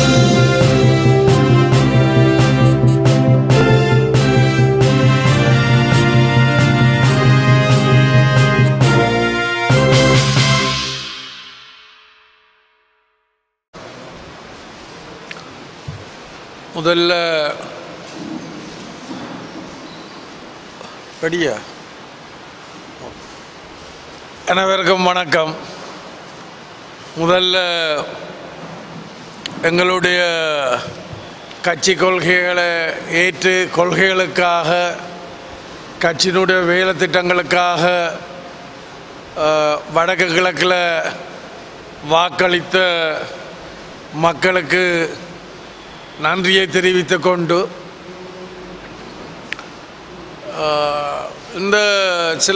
முதல்ல ரெடியா அனைவருக்கும் வணக்கம் முதல்ல எங்களுடைய கட்சி கொள்கைகளை ஏற்று கொள்கைகளுக்காக கட்சியினுடைய வேலை திட்டங்களுக்காக அஹ், வடக்கு கிழக்கில் வாக்களித்த மக்களுக்கு நன்றியை தெரிவித்துக் கொண்டு ஆஹ், இந்த சில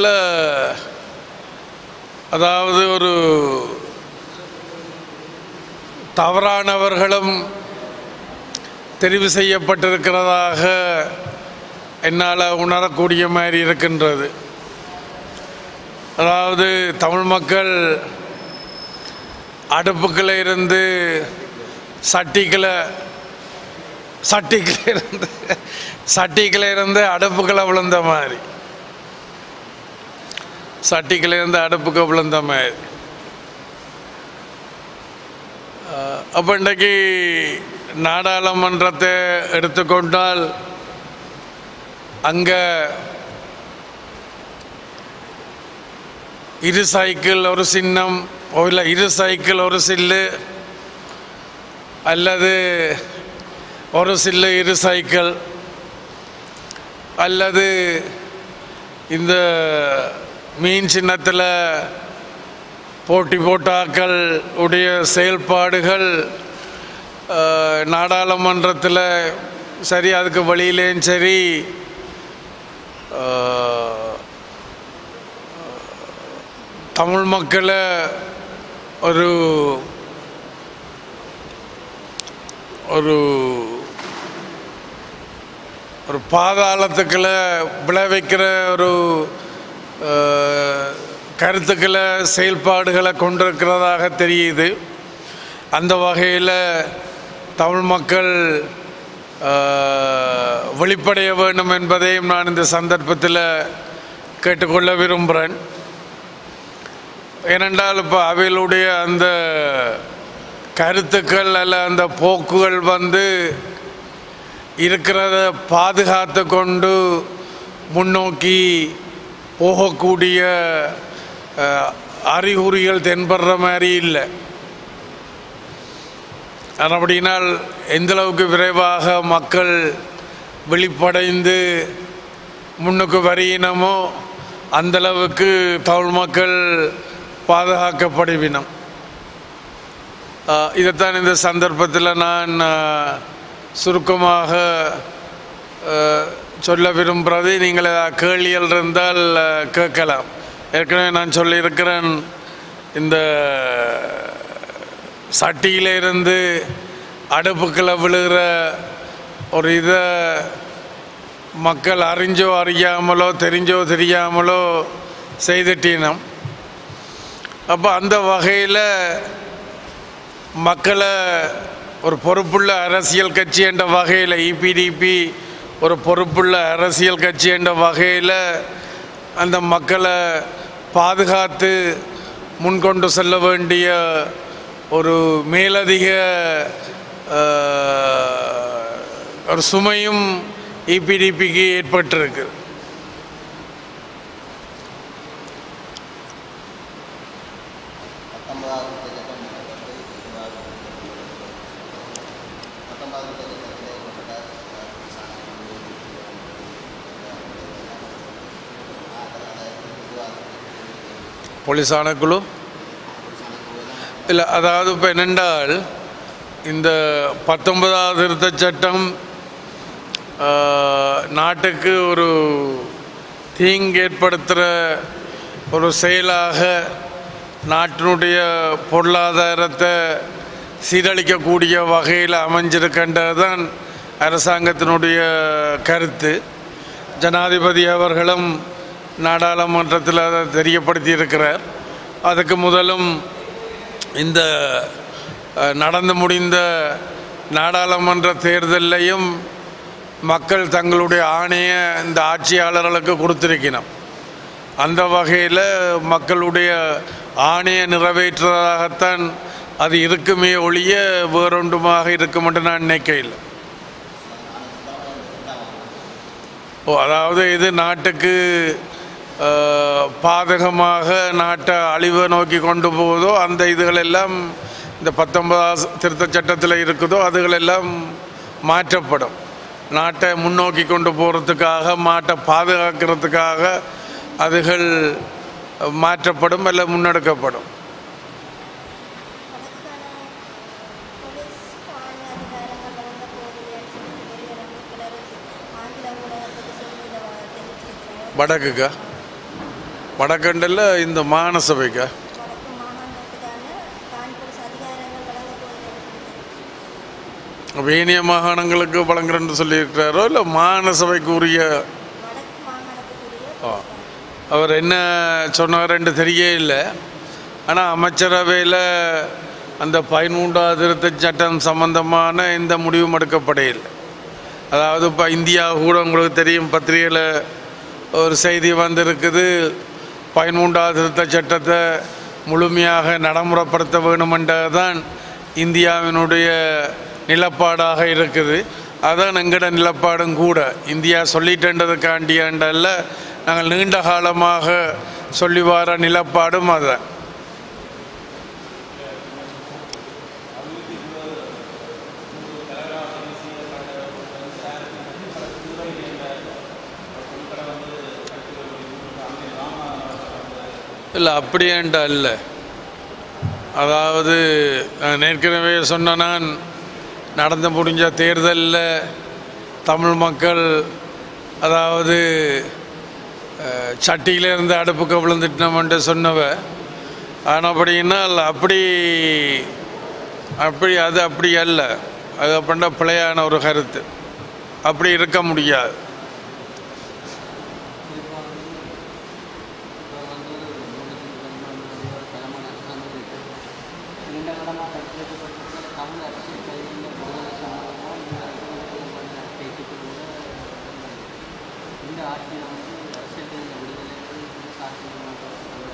அதாவது ஒரு தவறானவர்களும் தெரிவு செய்யப்பட்டிருக்கிறதாக என்னால் உணரக்கூடிய மாதிரி இருக்கின்றது அதாவது தமிழ் மக்கள் அடுப்புக்களை இருந்து சட்டிகளை சட்டிக்கில் இருந்து சட்டிக்கில் இருந்து அடுப்புக்களை விழுந்த மாதிரி சட்டிக்கில் இருந்து அடுப்புக்கு விழுந்த மாதிரி அஹ், அப்போ இன்றைக்கு நாடாளுமன்றத்தை எடுத்துக்கொண்டால் அங்கே இரு சைக்கிள் ஒரு சின்னம் ஓ இல்லை இரு சைக்கிள் ஒரு சில்லு அல்லது ஒரு சில்லு இரு சைக்கிள் அல்லது இந்த மீன் சின்னத்தில் போட்டி போட்டாக்கள் உடைய செயல்பாடுகள் அஹ், நாடாளுமன்றத்தில் சரி அதுக்கு வழியிலேயும் சரி அஹ், தமிழ் மக்களை ஒரு ஒரு ஒரு பாதாளத்துக்குள்ள விளைவிக்கிற ஒரு அஹ், கருத்துக்களை செயல்பாடுகளை கொண்டிருக்கிறதாக தெரியுது அந்த வகையில் தமிழ் மக்கள் அஹ், வெளிப்படைய வேண்டும் என்பதையும் நான் இந்த சந்தர்ப்பத்தில் கேட்டுக்கொள்ள விரும்புகிறேன் ஏனென்றால் இப்போ அவைகளுடைய அந்த கருத்துக்கள் அல்ல அந்த போக்குகள் வந்து இருக்கிறத பாதுகாத்து கொண்டு முன்னோக்கி போகக்கூடிய அஹ், அறிகுறிகள் தென்படுற மாதிரி இல்லை அப்படினால் எந்த அளவுக்கு விரைவாக மக்கள் விழிப்படைந்து முன்னுக்கு வரியினமோ அந்தளவுக்கு தமிழ் மக்கள் பாதுகாக்கப்படுவினம் ஆஹ் இதைத்தான் இந்த சந்தர்ப்பத்தில் நான் ஆஹ், சுருக்கமாக ஆஹ், சொல்ல விரும்புகிறது நீங்கள் ஏதாவது கேள்விகள் இருந்தால் ஆஹ், கேட்கலாம் ஏற்கனவே நான் சொல்லியிருக்கிறேன் இந்த சட்டியில இருந்து அடுப்புக்களை விழுகிற ஒரு இதை மக்கள் அறிஞ்சோ அறியாமலோ தெரிஞ்சோ தெரியாமலோ செய்துட்டினம் அப்போ அந்த வகையில் மக்களை ஒரு பொறுப்புள்ள அரசியல் கட்சி என்ற வகையில் இபிடிபி ஒரு பொறுப்புள்ள அரசியல் கட்சி என்ற வகையில் அந்த மக்களை பாதுகாத்து முன்கொண்டு செல்ல வேண்டிய ஒரு மேலதிக அஹ், ஒரு சுமையும் இபிடிபிக்கு ஏற்பட்டிருக்கு பத்தொன்பதாவது திட்டம் வந்து பத்தொன்பதாவது திட்டத்தில் ஏற்பட்ட போலீஸ் ஆணைக்குழு இல்லை அதாவது இப்போ என்னென்றால் இந்த பத்தொன்பதாவது திருத்தச் சட்டம் ஆஹ், நாட்டுக்கு ஒரு தீங்கு ஏற்படுத்துகிற ஒரு செயலாக நாட்டினுடைய பொருளாதாரத்தை சீரழிக்கக்கூடிய வகையில் அமைஞ்சிருக்கின்றது தான் அரசாங்கத்தினுடைய கருத்து ஜனாதிபதி அவர்களும் நாடாளுமன்றத்தில் அதை தெரியப்படுத்தி இருக்கிறார் அதுக்கு முதலும் இந்த அஹ், நடந்து முடிந்த நாடாளுமன்ற தேர்தலையும் மக்கள் தங்களுடைய ஆணையை இந்த ஆட்சியாளர்களுக்கு கொடுத்திருக்கணும் அந்த வகையில் மக்களுடைய ஆணையை நிறைவேற்றுவதாகத்தான் அது இருக்குமே ஒழிய வேறொன்றுமாக இருக்கும் என்று நான் நினைக்கையில் ஓ அதாவது இது நாட்டுக்கு அஹ், பாதகமாக நாட்டை அழிவை நோக்கி கொண்டு போகுதோ அந்த இதுகளெல்லாம் இந்த பத்தொன்பதாம் திருத்தச் சட்டத்தில் இருக்குதோ அதுகளெல்லாம் மாற்றப்படும் நாட்டை முன்னோக்கி கொண்டு போகிறதுக்காக நாட்டை பாதுகாக்கிறதுக்காக அதுகள் மாற்றப்படும் அல்ல முன்னெடுக்கப்படும் வடக்குக்கா வடக்கண்டில் இந்த மாநசபைக்கா வேணிய மாகாணங்களுக்கு வழங்குறேன்னு சொல்லியிருக்கிறாரோ இல்லை மாநசபைக்கு உரிய ஆ. அவர் என்ன சொன்னார்ன்னு தெரிய இல்லை ஆனால் அமைச்சரவையில் அந்த பதிமூன்றாவது திருத்தச் சட்டம் சம்பந்தமான எந்த முடிவும் எடுக்கப்படையில்லை அதாவது இப்போ இந்தியா கூட உங்களுக்கு தெரியும் பத்திரிகையில் ஒரு செய்தி வந்திருக்குது பதிமூன்றாவது திருத்தச் சட்டத்தை முழுமையாக நடைமுறைப்படுத்த வேணுமென்றது தான் இந்தியாவினுடைய நிலப்பாடாக இருக்குது அதான் எங்கட நிலப்பாடும் கூட இந்தியா சொல்லிட்டேன்றதுக்காண்டியாண்டல்ல நாங்கள் நீண்ட காலமாக சொல்லி வர நிலப்பாடும் அதுதான் இல்லை அப்படியேண்டா இல்லை அதாவது நான் ஏற்கனவே சொன்ன நான் நடந்து முடிஞ்ச தேர்தலில் தமிழ் மக்கள் அதாவது அஹ், சட்டியிலேருந்து அடுப்புக்கு விழுந்துட்டோம்ன்ட்டு சொன்னவ ஆனால் அப்படின்னால் அப்படி அப்படி அது அப்படி அல்ல அது அப்படின்னா பிழையான ஒரு கருத்து அப்படி இருக்க முடியாது நீண்ட காலமாக கட்டமைக்கப்பட்டிருக்கிற தமிழ் அரசியல் கைதிகளின் விடுதலை சம்பந்தமாக இந்த அரசியல் பண்ண பேச்சுக்கு கூட இந்த ஆட்சியில் வந்து அரசியல் கைதிகள் விடுதலை சாத்தியமாக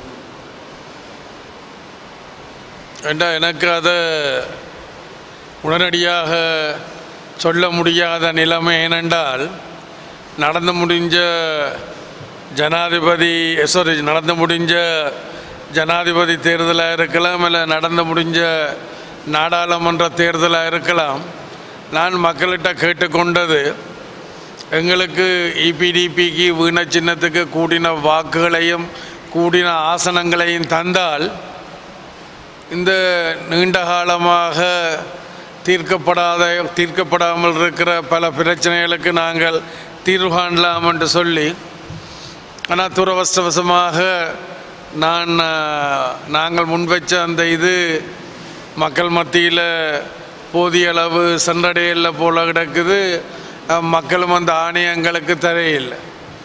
ஏண்டா எனக்கு அதை உடனடியாக சொல்ல முடியாத நிலைமை ஏனென்றால் நடந்து முடிஞ்ச ஜனாதிபதி சாரி நடந்து முடிஞ்ச ஜனாதிபதி தேர்தலாக இருக்கலாம் இல்லை நடந்து முடிஞ்ச நாடாளுமன்ற தேர்தலாக இருக்கலாம் நான் மக்கள்கிட்ட கேட்டுக்கொண்டது எங்களுக்கு இபிடிபிக்கு வீண சின்னத்துக்கு கூடின வாக்குகளையும் கூடின ஆசனங்களையும் தந்தால் இந்த நீண்ட காலமாக தீர்க்கப்படாத தீர்க்கப்படாமல் இருக்கிற பல பிரச்சனைகளுக்கு நாங்கள் தீர்வு காணலாம் என்று சொல்லி ஆனால் துரவசவசமாக நான் அஹ், நாங்கள் முன்வைச்ச அந்த இது மக்கள் மத்தியில் போதிய அளவு சென்றடையல போல கிடக்குது அஹ், மக்களும் அந்த ஆணையங்களுக்கு தரையில்லை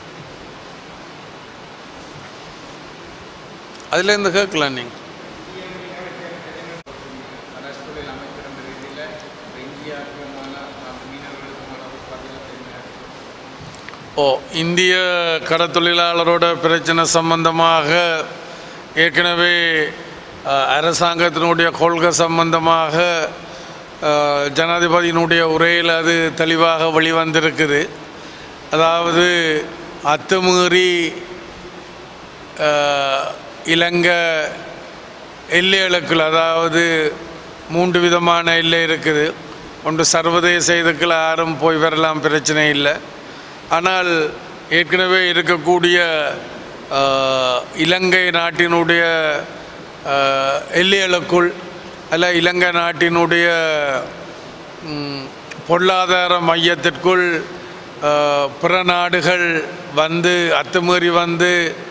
அதுலேருந்து கேட்கலாம் நீங்கள் ஓ இந்திய கடத்தொழிலாளரோட பிரச்சனை சம்பந்தமாக ஏற்கனவே அஹ், அரசாங்கத்தினுடைய கொள்கை சம்பந்தமாக அஹ், ஜனாதிபதியினுடைய உரையில் அது தெளிவாக வெளிவந்திருக்குது அதாவது அத்துமீறி அஹ், இலங்கை எல்லைகளுக்குள் அதாவது மூன்று விதமான எல்லை இருக்குது ஒன்று சர்வதேச இதுக்குள்ள யாரும் போய் வரலாம் பிரச்சனை இல்லை ஆனால் ஏற்கனவே இருக்கக்கூடிய அஹ், இலங்கை நாட்டினுடைய அஹ், எல்லைகளுக்குள் அல்ல இலங்கை நாட்டினுடைய ம், பொருளாதார மையத்திற்குள் அஹ், பிற நாடுகள் வந்து அத்துமீறி வந்து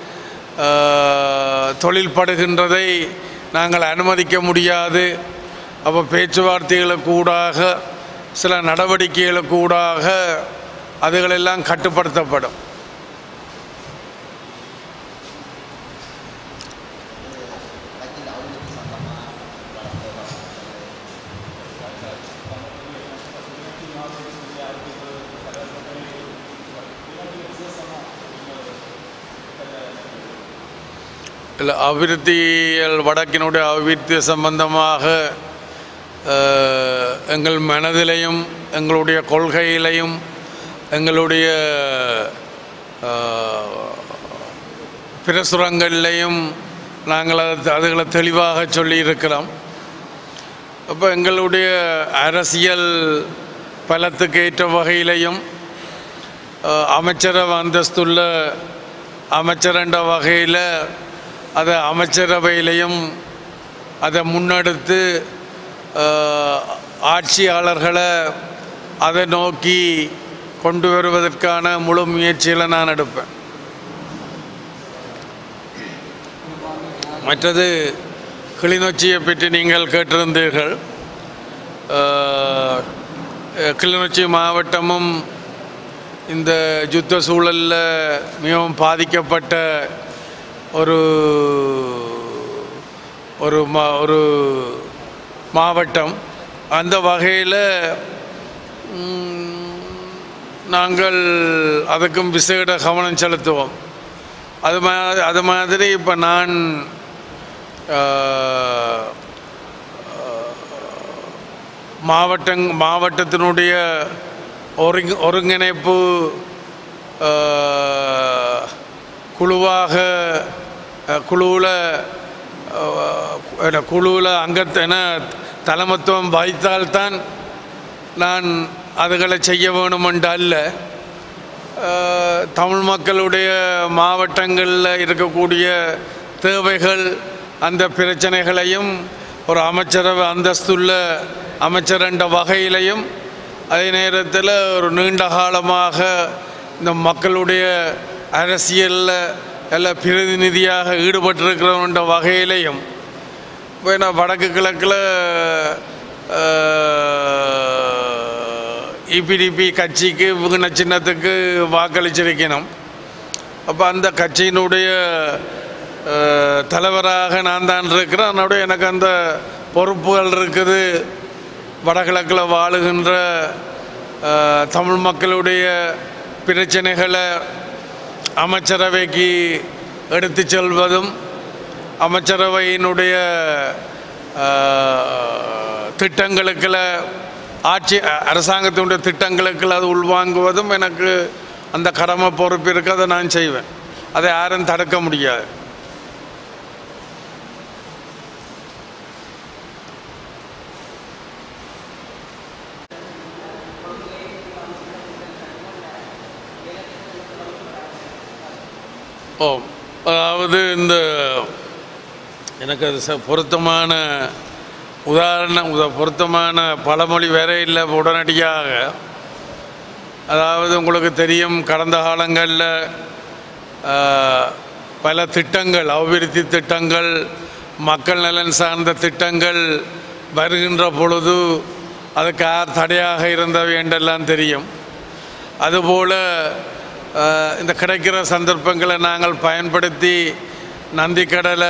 அஹ், தொழில் படுகின்றதை நாங்கள் அனுமதிக்க முடியாது அப்போ பேச்சுவார்த்தைகளுக்கு ஊடாக சில நடவடிக்கைகளுக்கு ஊடாக அதுகளெல்லாம் கட்டுப்படுத்தப்படும் வக்கீல் அவங்களுக்கு சொந்தமாக இல்லை அபிவிருத்தியல் வடக்கினுடைய அபிவிருத்தி சம்பந்தமாக அஹ், எங்கள் மனதிலையும் எங்களுடைய கொள்கையிலையும் எங்களுடைய அஹ், பிரசுரங்கள்லையும் நாங்கள் அது அதுகளை தெளிவாக சொல்லியிருக்கிறோம் அப்போ எங்களுடைய அரசியல் பலத்துக்கு ஏற்ற வகையிலையும் அஹ், அமைச்சரவை அந்தஸ்துள்ள அமைச்சர் என்ற வகையில் அதை அமைச்சரவையிலையும் அதை முன்னெடுத்து அஹ், ஆட்சியாளர்களை அதை நோக்கி கொண்டு வருவதற்கான முழு முயற்சிகளை நான் எடுப்பேன் மற்றது கிளிநொச்சியை பற்றி நீங்கள் கேட்டிருந்தீர்கள் அஹ், கிளிநொச்சி மாவட்டமும் இந்த யுத்த சூழலில் மிகவும் பாதிக்கப்பட்ட ஒரு ஒரு மா ஒரு மாவட்டம் அந்த வகையில் நாங்கள் அதுக்கும் விசேட கவனம் செலுத்துவோம் அது மா அது மாதிரி இப்போ நான் ஆஹ், மாவட்டங் மாவட்டத்தினுடைய ஒருங்கி ஒருங்கிணைப்பு ஆஹ், குழுவாக குழுவில் குழுவில் அங்கத்தென தலைமத்துவம் வகித்தால்தான் நான் அதுகளை செய்ய வேணுமென்று அல்ல ஆஹ், தமிழ் மக்களுடைய மாவட்டங்களில் இருக்கக்கூடிய தேவைகள் அந்த பிரச்சனைகளையும் ஒரு அமைச்சரவை அந்தஸ்துள்ள அமைச்சர் என்ற வகையிலையும் அதே நேரத்தில் ஒரு நீண்ட காலமாக இந்த மக்களுடைய அரசியலில் எல்லாம் பிரதிநிதியாக ஈடுபட்டிருக்கிறவன்ற வகையிலையும் இப்போ நான் வடக்கு கிழக்கில் இபிடிபி கட்சிக்கு இவங்க சின்னத்துக்கு வாக்களிச்சிருக்கணும் அப்போ அந்த கட்சியினுடைய அஹ், தலைவராக நான் தான் இருக்கிறேன் அதனுடைய எனக்கு அந்த பொறுப்புகள் இருக்குது வடகிழக்கில் வாழுகின்ற அஹ், தமிழ் மக்களுடைய பிரச்சனைகளை அமைச்சரவைக்கு எடுத்து செல்வதும் அமைச்சரவையினுடைய அஹ், திட்டங்களுக்குள்ள ஆட்சி அ- அரசாங்கத்தினுடைய திட்டங்களுக்குள்ள அது உள்வாங்குவதும் எனக்கு அந்த கடமை பொறுப்பு இருக்கு அதை நான் செய்வேன் அதை யாரும் தடுக்க முடியாது ஓ அதாவது இந்த எனக்கு அது ச- பொருத்தமான உதாரணம் உத பொருத்தமான பழமொழி வேற இல்லை உடனடியாக அதாவது உங்களுக்கு தெரியும் கடந்த காலங்களில் பல திட்டங்கள் அபிவிருத்தி திட்டங்கள் மக்கள் நலன் சார்ந்த திட்டங்கள் வருகின்ற பொழுது அதுக்கு யார் தடையாக இருந்தவை என்றெல்லாம் தெரியும் அதுபோல் அஹ், இந்த கிடைக்கிற சந்தர்ப்பங்களை நாங்கள் பயன்படுத்தி நந்திக்கடலை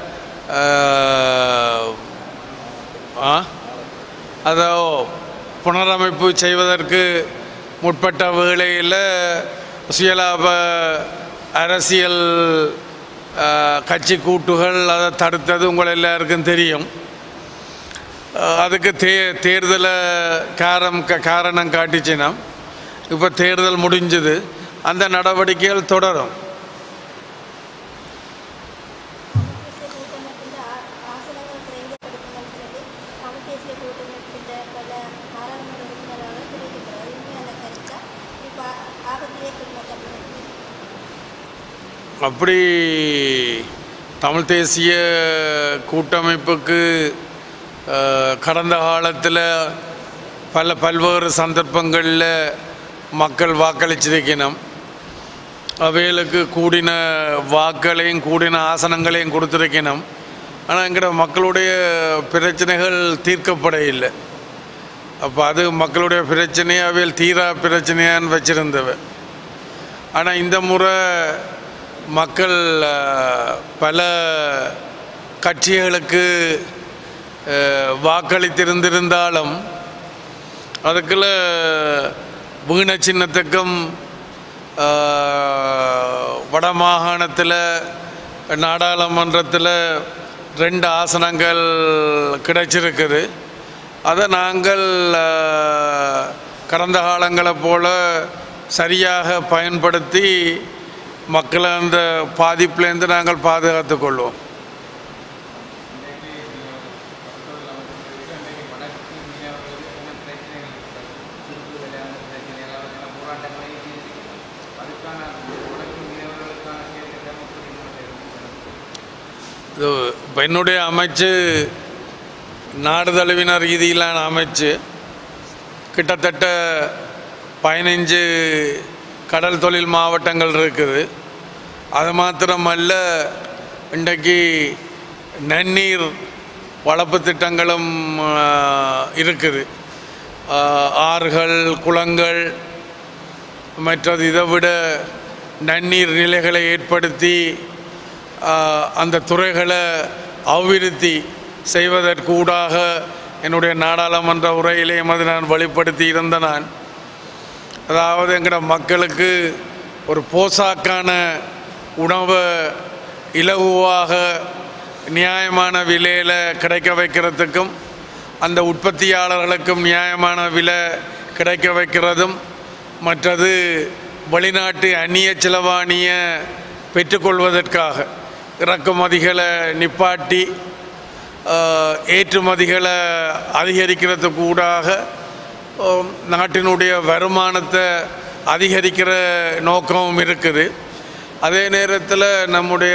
அஹ், ஆ அதோ புனரமைப்பு செய்வதற்கு முற்பட்ட வேளையில் சுயலாப அரசியல் அஹ், கட்சி கூட்டுகள் அதை தடுத்தது உங்கள் எல்லாருக்கும் தெரியும் அஹ், அதுக்கு தே தேர்தலை காரம் க- காரணம் காட்டிச்சினா இப்போ தேர்தல் முடிஞ்சது அந்த நடவடிக்கைகள் தொடரும் தேசிய கூட்டமைப்பின் ஆ- ஆசனங்கள் குறைந்தப்படுத்தணும்னு சொல்லி தமிழ் தேசிய கூட்டமைப்பின் பல நாடாளுமன்ற உறுப்பினர்கள் தெரிவிக்கிறார் உண்மையான கருத்தா இப்போ ஆபத்து ஏற்படுமா தமிழகத்தில் அப்படி தமிழ் தேசிய கூட்டமைப்புக்கு அஹ், கடந்த காலத்தில் பல பல்வேறு சந்தர்ப்பங்களில் மக்கள் வாக்களிச்சிருக்கணும் அவைகளுக்கு கூடின வாக்களையும் கூடின ஆசனங்களையும் கொடுத்துருக்கணும் ஆனால் எங்கட மக்களுடைய பிரச்சனைகள் தீர்க்கப்பட இல்லை அப்போ அது மக்களுடைய பிரச்சனையை அவையில் தீரா பிரச்சனையான்னு வச்சிருந்தவ ஆனால் இந்த முறை மக்கள் அஹ், பல கட்சிகளுக்கு அஹ், வாக்களித்திருந்திருந்தாலும் அதுக்குள்ள வீண சின்னத்துக்கும் ஆஹ், வடமாகாணத்தில் நாடாளுமன்றத்தில் ரெண்டு ஆசனங்கள் கிடைச்சிருக்குது அதை நாங்கள் ஆஹ், கடந்த காலங்களைப் போல சரியாக பயன்படுத்தி மக்களை அந்த பாதிப்புலேருந்து நாங்கள் பாதுகாத்துக் கொள்வோம் இது இப்ப என்னுடைய அமைச்சு நாடு தழுவின ரீதியிலான அமைச்சு கிட்டத்தட்ட பதினஞ்சு கடல் தொழில் மாவட்டங்கள் இருக்குது அது மாத்திரமல்ல இன்றைக்கு நன்னீர் வளர்ப்பு திட்டங்களும் ஆ, இருக்குது ஆ, ஆறுகள் குளங்கள் மற்றது இதை விட நன்னீர் நிலைகளை ஏற்படுத்தி ஆ, அந்த துறைகளை அபிவிருத்தி செய்வதற்கூடாக என்னுடைய நாடாளுமன்ற உரையிலேயும் அது நான் வெளிப்படுத்தி இருந்த நான் அதாவது எங்கட மக்களுக்கு ஒரு போசாக்கான உணவை இலகுவாக நியாயமான விலையில் கிடைக்க வைக்கிறதுக்கும் அந்த உற்பத்தியாளர்களுக்கும் நியாயமான விலை கிடைக்க வைக்கிறதும் மற்றது வெளிநாட்டு அந்நிய செலவாணிய பெற்றுக்கொள்வதற்காக இறக்குமதிகளை நிப்பாட்டி ஆஹ், ஏற்றுமதிகளை அதிகரிக்கிறதுக்கு ஊடாக ஆம், நாட்டினுடைய வருமானத்தை அதிகரிக்கிற நோக்கமும் இருக்குது அதே நேரத்தில் நம்முடைய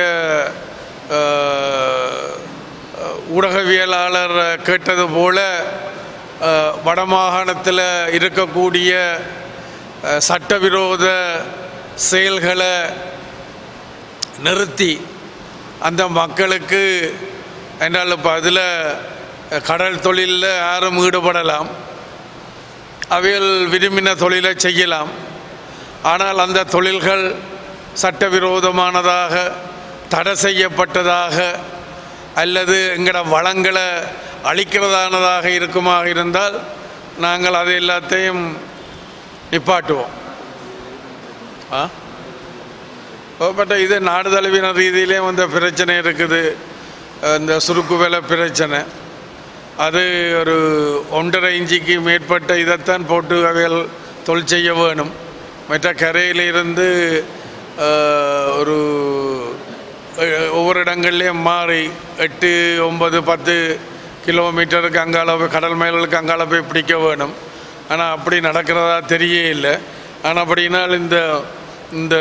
ஆஹ், ஊடகவியலாளர் கேட்டது போல ஆஹ், வடமாகாணத்தில் இருக்கக்கூடிய ஆஹ், சட்டவிரோத செயல்களை நிறுத்தி அந்த மக்களுக்கு என்றால் இப்போ அதில் கடல் தொழிலில் யாரும் ஈடுபடலாம் அவைகள் விரும்பின தொழிலை செய்யலாம் ஆனால் அந்த தொழில்கள் சட்டவிரோதமானதாக தடை செய்யப்பட்டதாக அல்லது எங்களோட வளங்களை அழிக்கிறதானதாக இருக்குமாக இருந்தால் நாங்கள் அதை எல்லாத்தையும் நிப்பாட்டுவோம் ஆ பட் இது நாடு தழுவின ரீதியிலேயும் அந்த பிரச்சனை இருக்குது இந்த சுருக்கு வேலை பிரச்சனை அது ஒரு ஒன்றரை இன்ச்சுக்கு மேற்பட்ட இதைத்தான் போட்டு அவைகள் தொழில் செய்ய வேணும் மற்ற கரையிலிருந்து அஹ், ஒரு அஹ், ஒவ்வொரு இடங்கள்லேயும் மாறி எட்டு ஒன்பது பத்து கிலோமீட்டருக்கு அங்கால போய் கடல் மயில்களுக்கு அங்கால போய் பிடிக்க வேணும் ஆனால் அப்படி நடக்கிறதா தெரிய இல்லை ஆனால் அப்படின்னால் இந்த இந்த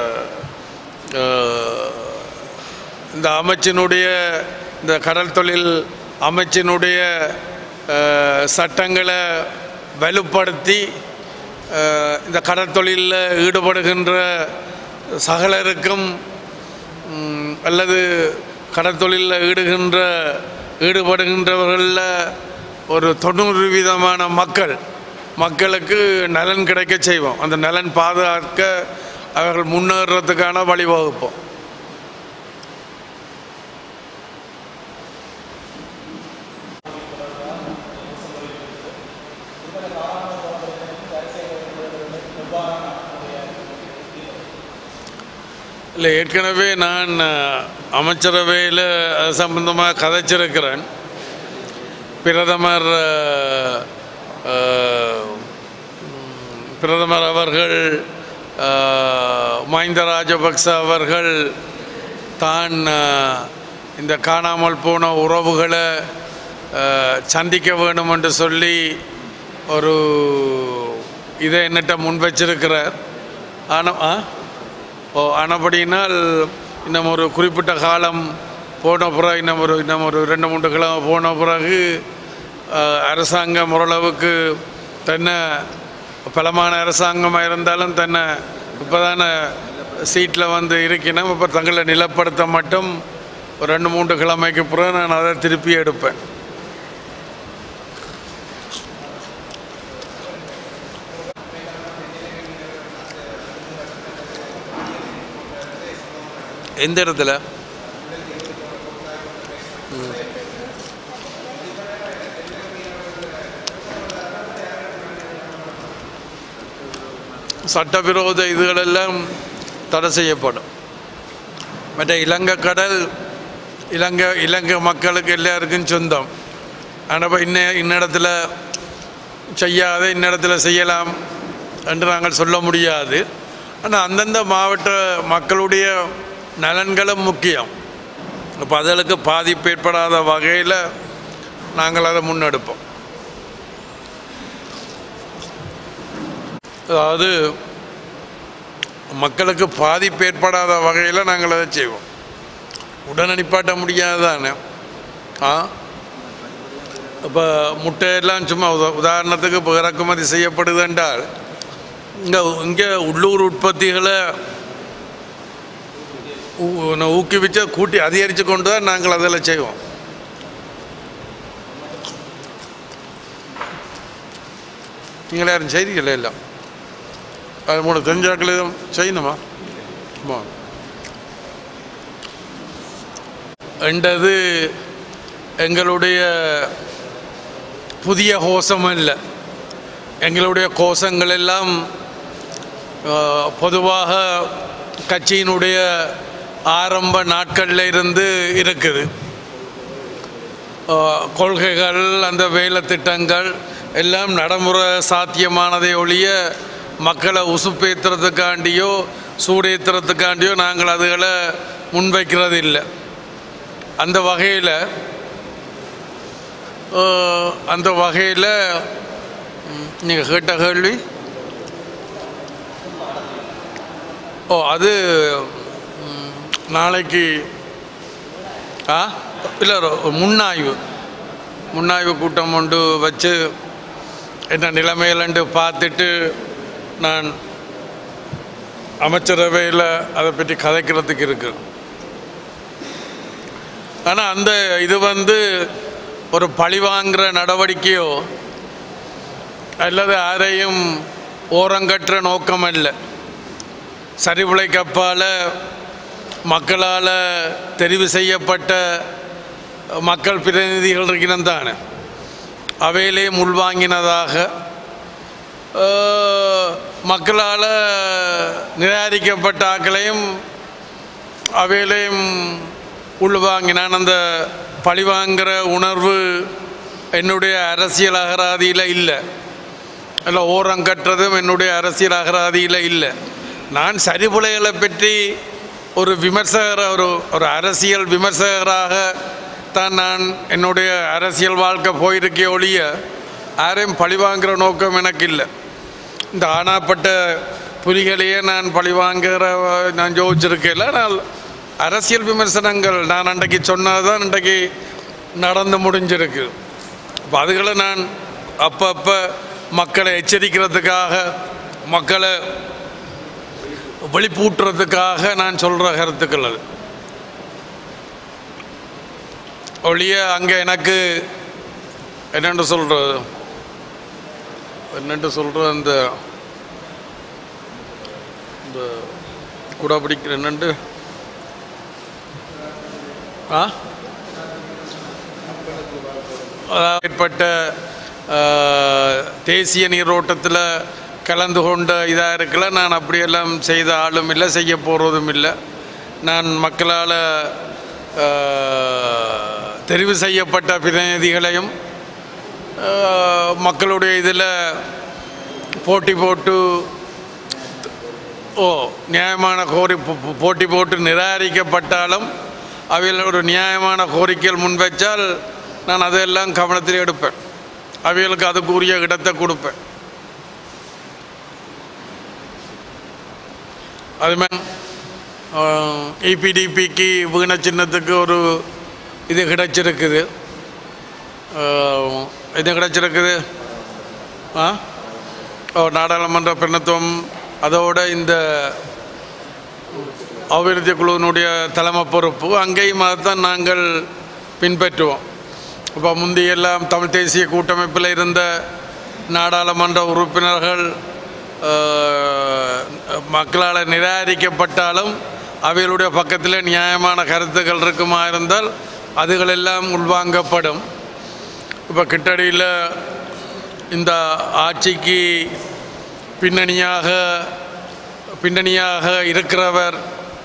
அஹ், இந்த அமைச்சினுடைய இந்த கடல் தொழில் அமைச்சினுடைய அஹ், சட்டங்களை வலுப்படுத்தி அஹ், இந்த கடல் தொழிலில் ஈடுபடுகின்ற சகலருக்கும் ம், அல்லது கடற்தொழிலில் ஈடுகின்ற ஈடுபடுகின்றவர்களில் ஒரு தொண்ணூறு வீதமான மக்கள் மக்களுக்கு நலன் கிடைக்க செய்வோம் அந்த நலன் பாதுகாக்க அவர்கள் முன்னேறதுக்கான வழிவகுப்போம் இல்லை ஏற்கனவே நான் அஹ், அமைச்சரவையில் அது சம்பந்தமாக கதைச்சிருக்கிறேன் பிரதமர் அஹ், அஹ், உம், பிரதமர் அவர்கள் அஹ், மஹிந்த ராஜபக்ச அவர்கள் தான் அஹ், இந்த காணாமல் போன உறவுகளை அஹ், சந்திக்க வேணும் என்று சொல்லி ஒரு இதை என்னட்ட முன் வச்சிருக்கிறார் ஆனால் ஆ ஓ ஆனபடியினால் இன்னும் ஒரு குறிப்பிட்ட காலம் போன பிறகு இன்னும் ஒரு இன்னும் ஒரு ரெண்டு மூன்று கிழமை போன பிறகு அஹ், அரசாங்கம் ஓரளவுக்கு தன்னை பலமான அரசாங்கமாக இருந்தாலும் தன்னை இப்போ தானே சீட்டில் வந்து இருக்கணும் இப்போ தங்களை நிலப்படுத்த மட்டும் ஒரு ரெண்டு மூன்று கிழமைக்கு பிறகு நான் அதை திருப்பி எடுப்பேன் எந்த இடத்துல ம். சட்டவிரோத இதுகளெல்லாம் தடை செய்யப்படும் மற்ற இலங்கை கடல் இலங்கை இலங்கை மக்களுக்கு எல்லாருக்கும் சொந்தம் ஆனால் இன்ன இன்னிடத்தில் செய்யாத இன்னிடத்துல செய்யலாம் என்று நாங்கள் சொல்ல முடியாது ஆனால் அந்தந்த மாவட்ட மக்களுடைய நலன்களும் முக்கியம் அப்போ அதற்கு பாதிப்பு ஏற்படாத வகையில் நாங்கள் அதை முன்னெடுப்போம் அதாவது மக்களுக்கு பாதிப்பு ஏற்படாத வகையில் நாங்கள் அதை செய்வோம் உடனே நிப்பாட்ட முடியாதானே ஆ இப்போ முட்டையெல்லாம் சும்மா உதா உதாரணத்துக்கு இப்போ இறக்குமதி செய்யப்படுது என்றால் இங்கே இங்கே உள்ளூர் உற்பத்திகளை ஊ- ந- ஊக்குவிச்சு கூட்டி அதிகரித்து கொண்டு தான் நாங்கள் அதில் செய்வோம் நீங்கள் யாரும் செய்திகள் எல்லாம் அது மூணு தெரிஞ்சாக்கள் எதுவும் செய்யணுமா ஆமா. என்றது எங்களுடைய புதிய கோஷம் இல்லை எங்களுடைய கோஷங்கள் எல்லாம் அஹ், பொதுவாக கட்சியினுடைய ஆரம்ப நாட்களில் இருந்து இருக்குது அஹ், கொள்கைகள் அந்த வேலை திட்டங்கள் எல்லாம் நடைமுறை சாத்தியமானதை ஒழிய மக்களை உசுப்பேற்றுறதுக்காண்டியோ சூடேற்றுறதுக்காண்டியோ நாங்கள் அதுகளை முன்வைக்கிறது இல்லை அந்த வகையில் அந்த வகையில் நீங்கள் கேட்ட கேள்வி ஓ அது ம், நாளைக்கு ஆ இல்லை ஒரு முன்னாய்வு முன்னாய்வு கூட்டம் கொண்டு வச்சு என்ன நிலைமையிலண்டு பார்த்துட்டு நான் அமைச்சரவையில் அதை பற்றி கதைக்கிறதுக்கு இருக்கு ஆனால் அந்த இது வந்து ஒரு பழிவாங்கிற நடவடிக்கையோ அல்லது யாரையும் ஓரங்கற்ற நோக்கம் அல்ல சரிவிளைக்கப்பால் மக்களால் தெரிவு செய்யப்பட்ட மக்கள் பிரதிநிதிகள் இருக்கிறோம் தானே அவையிலேயும் உள்வாங்கினதாக அஹ், மக்களால் நிராகரிக்கப்பட்ட ஆக்களையும் அவையிலையும் உள்வாங்கினான் அந்த பழிவாங்கிற உணர்வு என்னுடைய அரசியல் அகராதியில் இல்லை இல்லை ஓரங்கற்றதும் என்னுடைய அரசியல் அகராதியில் இல்லை நான் சரிபுலைகளை பற்றி ஒரு விமர்சகர ஒரு ஒரு அரசியல் விமர்சகராக தான் நான் என்னுடைய அரசியல் வாழ்க்கை போயிருக்கே ஒழிய யாரையும் பழிவாங்கிற நோக்கம் எனக்கு இல்லை இந்த ஆனாப்பட்ட புலிகளையே நான் பழிவாங்கிற நான் யோசிச்சிருக்கேன் நான் அரசியல் விமர்சனங்கள் நான் அன்றைக்கு சொன்னதுதான் இன்றைக்கு நடந்து முடிஞ்சிருக்கு அப்போ அதுகளை நான் அப்பப்போ மக்களை எச்சரிக்கிறதுக்காக மக்களை வெளிப்பூட்டுறதுக்காக நான் சொல்கிற கருத்துக்கள் அது ஒழிய அங்கே எனக்கு என்னென்று சொல்கிறது என்னென்று சொல்கிற அந்த இந்த குடா பிடிக்கிற என்னண்டு ஆ அதாவது ஏற்பட்ட ஆஹ், தேசிய நீரோட்டத்தில் கலந்து கொண்ட இதாக இருக்கல நான் அப்படியெல்லாம் செய்த ஆளும் இல்லை செய்ய போகிறதும் இல்லை நான் மக்களால் ஆஹ், தெரிவு செய்யப்பட்ட பிரதிநிதிகளையும் ஆஹ், மக்களுடைய இதில் போட்டி போட்டு ஓ நியாயமான கோரி போ- போ- போட்டி போட்டு நிராகரிக்கப்பட்டாலும் அவையில் ஒரு நியாயமான கோரிக்கைகள் முன்வைச்சால் நான் அதையெல்லாம் கவனத்தில் எடுப்பேன் அவைகளுக்கு அதுக்குரிய இடத்தை கொடுப்பேன் அதுமாதிரி இபிடிபிக்கு வீண சின்னத்துக்கு ஒரு இது கிடைச்சிருக்குது ஆஹ், இது கிடைச்சிருக்குது ஆ ஓ நாடாளுமன்ற பின்னத்துவம் அதோட இந்த அபிவிருத்தி குழுவினுடைய தலைமை பொறுப்பு அங்கேயும் அதைத்தான் நாங்கள் பின்பற்றுவோம் இப்போ முந்தையெல்லாம் தமிழ் தேசிய கூட்டமைப்பில் இருந்த நாடாளுமன்ற உறுப்பினர்கள் ஆஹ், மக்களால் நிராகரிக்கப்பட்டாலும் அவைகளுடைய பக்கத்தில் நியாயமான கருத்துக்கள் இருக்குமா இருந்தால் அதுகளெல்லாம் உள்வாங்கப்படும் இப்போ கிட்டடியில் இந்த ஆட்சிக்கு பின்னணியாக பின்னணியாக இருக்கிறவர்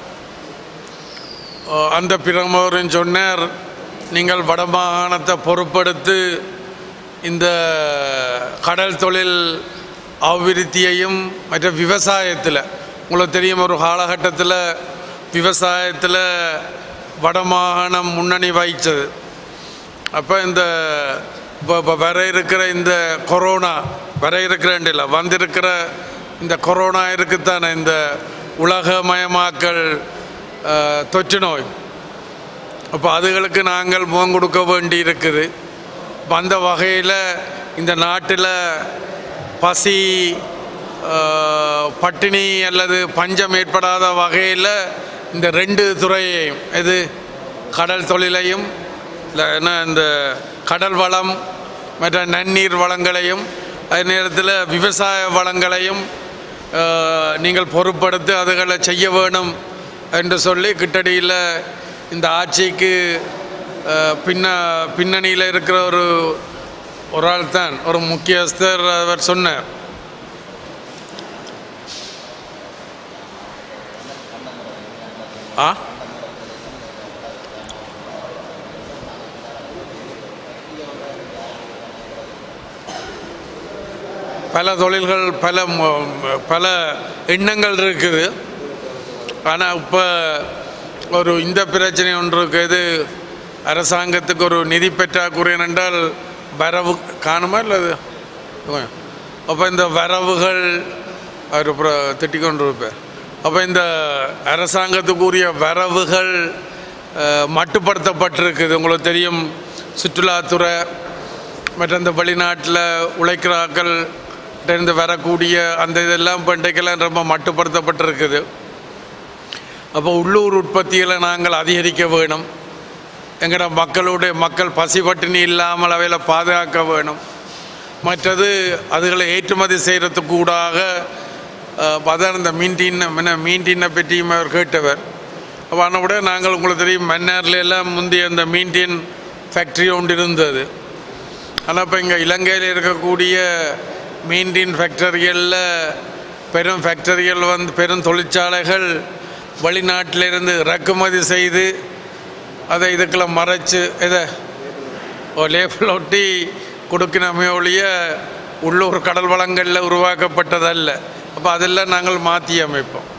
அஹ், அந்த பிரமுகரும் சொன்னார் நீங்கள் வடமாகாணத்தை பொறுப்படுத்து இந்த கடல் தொழில் அபிவிருத்தியையும் மற்ற விவசாயத்தில் உங்களுக்கு தெரியும் ஒரு காலகட்டத்தில் விவசாயத்தில் வடமாகாணம் முன்னணி வகித்தது அப்போ இந்த இப்போ இப்போ வர இருக்கிற இந்த கொரோனா வர இருக்கிறேன்டில்ல வந்திருக்கிற இந்த கொரோனா இருக்குத்தானே இந்த உலகமயமாக்கல் அஹ், தொற்று நோய் அப்போ அதுகளுக்கு நாங்கள் முகம் கொடுக்க வேண்டி இருக்குது அப்ப அந்த வகையில் இந்த நாட்டில் பசி அஹ், பட்டினி அல்லது பஞ்சம் ஏற்படாத வகையில் இந்த ரெண்டு துறையையும் இது கடல் தொழிலையும் இல்லை என்ன இந்த கடல் வளம் மற்ற நன்னீர் வளங்களையும் அதே நேரத்தில் விவசாய வளங்களையும் அஹ், நீங்கள் பொறுப்படுத்தி அதுகளை செய்ய வேணும் என்று சொல்லி கிட்டடியில் இந்த ஆட்சிக்கு அஹ், பின்ன பின்னணியில் இருக்கிற ஒரு ஒரு ஆள் தான் ஒரு முக்கியஸ்தர் அவர் சொன்னார் ஆ பல தொழில்கள் பல ம- பல எண்ணங்கள் இருக்குது ஆனால் இப்போ ஒரு இந்த பிரச்சனை ஒன்று இருக்குது அரசாங்கத்துக்கு ஒரு நிதி பற்றாக்குறை என்றால் வரவு காணுமா இல்லை அது அப்போ இந்த வரவுகள் அவர் அப்புறம் திட்டிக் கொண்டு இருப்பார் அப்போ இந்த அரசாங்கத்துக்குரிய வரவுகள் அஹ், மட்டுப்படுத்தப்பட்டிருக்குது உங்களுக்கு தெரியும் சுற்றுலாத்துறை மற்ற இந்த வெளிநாட்டில் உழைக்கிறாக்கள் இருந்து வரக்கூடிய அந்த இதெல்லாம் பண்டைக்கெல்லாம் ரொம்ப மட்டுப்படுத்தப்பட்டிருக்குது அப்போ உள்ளூர் உற்பத்திகளை நாங்கள் அதிகரிக்க வேணும் எங்களோட மக்களுடைய மக்கள் பசி பட்டினி இல்லாமல் அவைகளை பாதுகாக்க வேணும் மற்றது அதுகளை ஏற்றுமதி செய்கிறதுக்கு கூடாக அதான் இந்த மீன் டீன் மீன் டீனை பற்றியும் அவர் கேட்டவர் அப்போ ஆனால் கூட நாங்கள் உங்களுக்கு தெரியும் மன்னார்ல எல்லாம் முந்தைய அந்த மீன் டீன் ஃபேக்ட்ரி ஒன்று இருந்தது ஆனால் இப்போ இங்கே இலங்கையில் இருக்கக்கூடிய மீன் டீன் ஃபேக்டரிகளில் பெரும் ஃபேக்டரிகள் வந்து பெரும் தொழிற்சாலைகள் வெளிநாட்டிலிருந்து இறக்குமதி செய்து அதை இதுக்குள்ள மறைச்சு இதை ஓ லேபிள் ஒட்டி கொடுக்கணுமே ஒழிய உள்ளூர் கடல் வளங்களில் உருவாக்கப்பட்டதல்ல அப்போ அதெல்லாம் நாங்கள் மாற்றி அமைப்போம்